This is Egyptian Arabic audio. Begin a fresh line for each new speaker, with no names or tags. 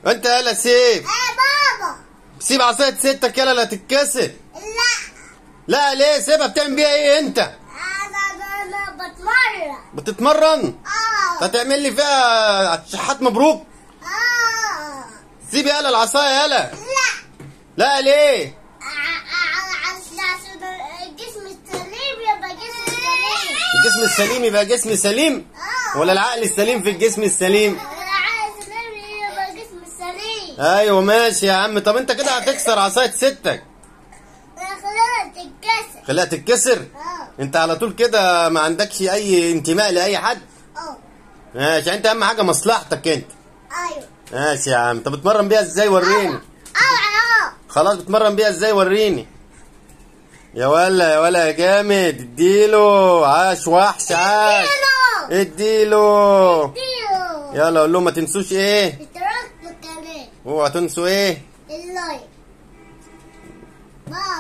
انت يالا سيف
ايه بابا
سيب عصايه ستك يالا لا تتكسر
لا
لا ليه سيبها بتعمل بيها ايه انت
انا انا أنا بتمرن
بتتمرن
اه
هتعمل لي فيها شحات مبروك
اه
سيب يالا العصايه يالا
لا
لا ليه
ع- ع- عشان عشان الجسم السليم يبقى جسم سليم
الجسم السليم يبقى جسم سليم
اه
ولا العقل السليم في الجسم السليم
العقل السليم يبقى جسم سليم
ايوه ماشي يا عم طب انت كده هتكسر عصايه ستك
خلينا تتكسر
خليها تتكسر
اه
انت على طول كده ما عندكش اي انتماء لاي حد
اه
ماشي انت اهم حاجه مصلحتك انت
ايوه
ماشي يا عم طب بتمرن بيها ازاي وريني
اه اه
خلاص بتمرن بيها ازاي وريني يا ولا يا ولا يا جامد اديله عاش وحش عاش
اديله
اديله
اديله
يلا قول لهم ما تنسوش ايه
اشتركت بالقناة
اوعوا تنسوا ايه
اللايك باي